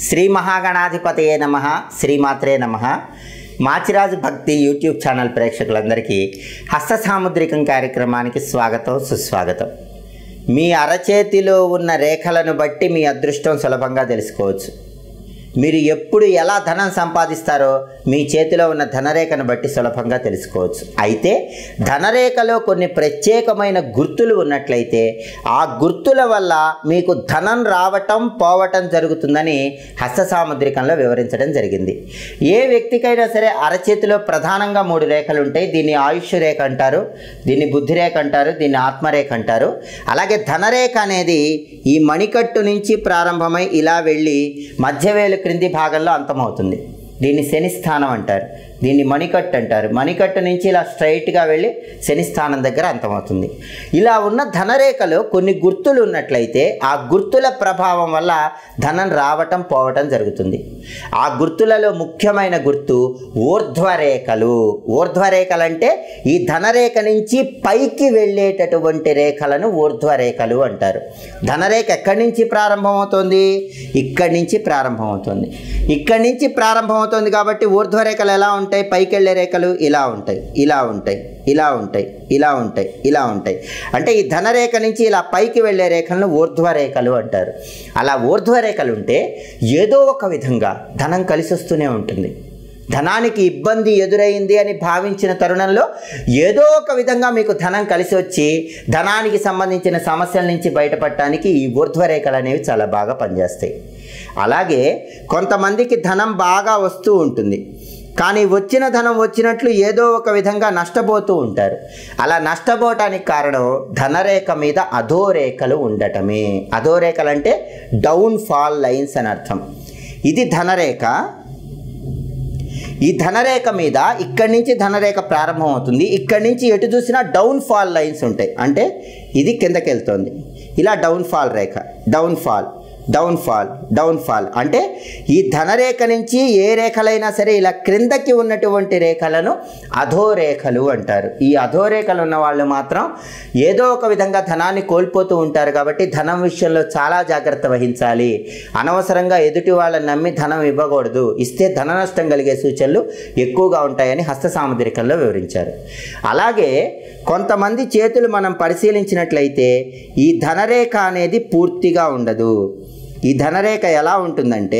శ్రీ మహాగణాధిపతయే నమ శ్రీమాత్రే నమ మాచిరాజు భక్తి యూట్యూబ్ ఛానల్ ప్రేక్షకులందరికీ హస్త సాముద్రికం కార్యక్రమానికి స్వాగతం సుస్వాగతం మీ అరచేతిలో ఉన్న రేఖలను బట్టి మీ అదృష్టం సులభంగా తెలుసుకోవచ్చు మీరు ఎప్పుడు ఎలా ధనం సంపాదిస్తారో మీ చేతిలో ఉన్న ధనరేఖను బట్టి సులభంగా తెలుసుకోవచ్చు అయితే ధనరేఖలో కొన్ని ప్రత్యేకమైన గుర్తులు ఉన్నట్లయితే ఆ గుర్తుల వల్ల మీకు ధనం రావటం పోవటం జరుగుతుందని హస్త సాముద్రికంలో వివరించడం జరిగింది ఏ వ్యక్తికైనా సరే అరచేతిలో ప్రధానంగా మూడు రేఖలు ఉంటాయి దీన్ని ఆయుష్ రేఖ అంటారు దీన్ని బుద్ధి రేఖ అంటారు దీన్ని ఆత్మరేఖ అంటారు అలాగే ధనరేఖ అనేది ఈ మణికట్టు నుంచి ప్రారంభమై ఇలా వెళ్ళి మధ్యవేలు క్రింది భాగంలో అంతమవుతుంది దీన్ని శని స్థానం అంటారు దీన్ని మణికట్టు అంటారు మణికట్టు నుంచి ఇలా స్ట్రైట్గా వెళ్ళి శని స్థానం దగ్గర అంతమవుతుంది ఇలా ఉన్న ధనరేఖలో కొన్ని గుర్తులు ఉన్నట్లయితే ఆ గుర్తుల ప్రభావం వల్ల ధనం రావటం పోవటం జరుగుతుంది ఆ గుర్తులలో ముఖ్యమైన గుర్తు ఊర్ధ్వరేఖలు ఊర్ధ్వరేఖలు అంటే ఈ ధనరేఖ నుంచి పైకి వెళ్ళేటటువంటి రేఖలను ఊర్ధ్వరేఖలు అంటారు ధనరేఖ ఎక్కడి నుంచి ప్రారంభమవుతుంది ఇక్కడి నుంచి ప్రారంభమవుతుంది ఇక్కడి నుంచి ప్రారంభమవుతుంది కాబట్టి ఊర్ధ్వరేఖలు ఎలా ఉంటాయి పైకి వెళ్ళే రేఖలు ఇలా ఉంటాయి ఇలా ఉంటాయి ఇలా ఉంటాయి ఇలా ఉంటాయి ఇలా ఉంటాయి అంటే ఈ ధనరేఖ నుంచి ఇలా పైకి వెళ్ళే రేఖలను ఊర్ధ్వరేఖలు అంటారు అలా ఊర్ధ్వరేఖలు ఉంటే ఏదో ఒక విధంగా ధనం కలిసి వస్తూనే ఉంటుంది ధనానికి ఇబ్బంది ఎదురైంది అని భావించిన తరుణంలో ఏదో ఒక విధంగా మీకు ధనం కలిసి వచ్చి ధనానికి సంబంధించిన సమస్యల నుంచి బయటపడటానికి ఈ ఊర్ధ్వరేఖలు అనేవి చాలా బాగా పనిచేస్తాయి అలాగే కొంతమందికి ధనం బాగా వస్తూ ఉంటుంది కానీ వచ్చిన ధనం వచ్చినట్లు ఏదో ఒక విధంగా నష్టపోతూ ఉంటారు అలా నష్టపోవటానికి కారణం ధనరేఖ మీద అధోరేఖలు ఉండటమే అధోరేఖలు అంటే డౌన్ ఫాల్ లైన్స్ అని అర్థం ఇది ధనరేఖ ఈ ధనరేఖ మీద ఇక్కడి నుంచి ధనరేఖ ప్రారంభం అవుతుంది ఇక్కడి నుంచి ఎటు చూసినా డౌన్ ఫాల్ లైన్స్ ఉంటాయి అంటే ఇది కిందకి వెళ్తుంది ఇలా డౌన్ ఫాల్ రేఖ down fall down fall down fall అంటే ఈ ధనరేఖ నుంచి ఏ రేఖలైనా సరే ఇలా క్రిందకి ఉన్నటువంటి రేఖలను అధోరేఖలు అంటారు ఈ అధోరేఖలు ఉన్న వాళ్ళు మాత్రం ఏదో ఒక విధంగా ధనాన్ని కోల్పోతూ ఉంటారు కాబట్టి ధనం విషయంలో చాలా జాగ్రత్త వహించాలి అనవసరంగా ఎదుటి వాళ్ళని నమ్మి ధనం ఇవ్వకూడదు ఇస్తే ధన నష్టం కలిగే సూచనలు ఎక్కువగా ఉంటాయని హస్త సాముద్రికంలో వివరించారు అలాగే కొంతమంది చేతులు మనం పరిశీలించినట్లయితే ఈ ధనరేఖ అనేది పూర్తిగా ఉండదు ఈ ధనరేఖ ఎలా ఉంటుందంటే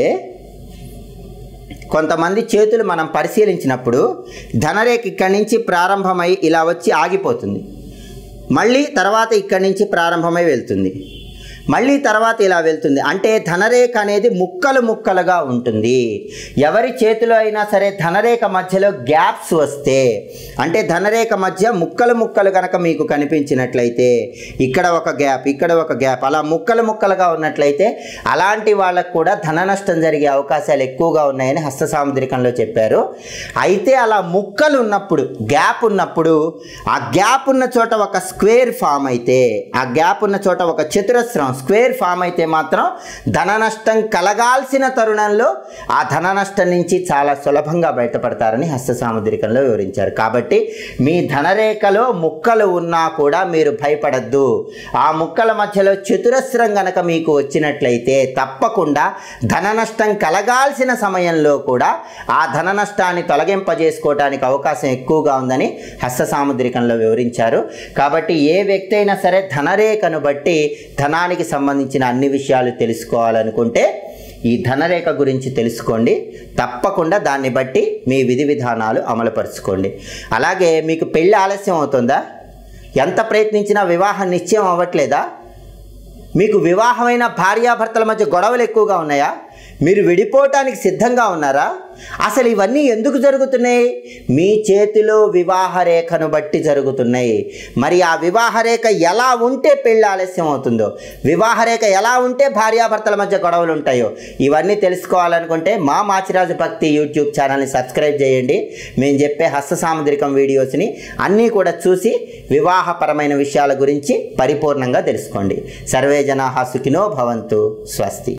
కొంతమంది చేతులు మనం పరిశీలించినప్పుడు ధనరేఖ ఇక్కడి నుంచి ప్రారంభమై ఇలా వచ్చి ఆగిపోతుంది మళ్ళీ తర్వాత ఇక్కడి నుంచి ప్రారంభమై వెళ్తుంది మళ్ళీ తర్వాత ఇలా వెళ్తుంది అంటే ధనరేఖ అనేది ముక్కలు ముక్కలుగా ఉంటుంది ఎవరి చేతిలో అయినా సరే ధనరేఖ మధ్యలో గ్యాప్స్ వస్తే అంటే ధనరేఖ మధ్య ముక్కలు ముక్కలు కనుక మీకు కనిపించినట్లయితే ఇక్కడ ఒక గ్యాప్ ఇక్కడ ఒక గ్యాప్ అలా ముక్కలు ముక్కలుగా ఉన్నట్లయితే అలాంటి వాళ్ళకు కూడా ధన నష్టం జరిగే అవకాశాలు ఎక్కువగా ఉన్నాయని హస్త సాముద్రికంలో చెప్పారు అయితే అలా ముక్కలు ఉన్నప్పుడు గ్యాప్ ఉన్నప్పుడు ఆ గ్యాప్ ఉన్న చోట ఒక స్క్వేర్ ఫామ్ అయితే ఆ గ్యాప్ ఉన్న చోట ఒక చతురస్రం స్క్వేర్ ఫామ్ అయితే మాత్రం ధన నష్టం కలగాల్సిన తరుణంలో ఆ ధన నష్టం నుంచి చాలా సులభంగా బయటపడతారని హస్త సాముద్రికంలో వివరించారు కాబట్టి మీ ధనరేఖలో ముక్కలు ఉన్నా కూడా మీరు భయపడద్దు ఆ ముక్కల మధ్యలో చతురస్రం గనక మీకు వచ్చినట్లయితే తప్పకుండా ధన నష్టం కలగాల్సిన సమయంలో కూడా ఆ ధన నష్టాన్ని తొలగింపజేసుకోవడానికి అవకాశం ఎక్కువగా ఉందని హస్త సాముద్రికంలో వివరించారు కాబట్టి ఏ వ్యక్తి అయినా సరే ధనరేఖను బట్టి ధనానికి సంబంధించిన అన్ని విషయాలు తెలుసుకోవాలనుకుంటే ఈ ధనరేఖ గురించి తెలుసుకోండి తప్పకుండా దాన్ని బట్టి మీ విధి విధానాలు అమలుపరుచుకోండి అలాగే మీకు పెళ్ళి ఆలస్యం అవుతుందా ఎంత ప్రయత్నించినా వివాహం నిశ్చయం అవ్వట్లేదా మీకు వివాహమైన భార్యాభర్తల మధ్య గొడవలు ఎక్కువగా ఉన్నాయా మీరు విడిపోవటానికి సిద్ధంగా ఉన్నారా అసలు ఇవన్నీ ఎందుకు జరుగుతున్నాయి మీ చేతిలో వివాహ రేఖను బట్టి జరుగుతున్నాయి మరి ఆ వివాహ రేఖ ఎలా ఉంటే పెళ్ళి ఆలస్యం అవుతుందో వివాహ రేఖ ఎలా ఉంటే భార్యాభర్తల మధ్య గొడవలు ఉంటాయో ఇవన్నీ తెలుసుకోవాలనుకుంటే మా మాచిరాజు భక్తి యూట్యూబ్ ఛానల్ని సబ్స్క్రైబ్ చేయండి మేము చెప్పే హస్త సాముద్రికం వీడియోస్ని అన్నీ కూడా చూసి వివాహపరమైన విషయాల గురించి పరిపూర్ణంగా తెలుసుకోండి సర్వే జనా సుఖినో భవంతు స్వస్తి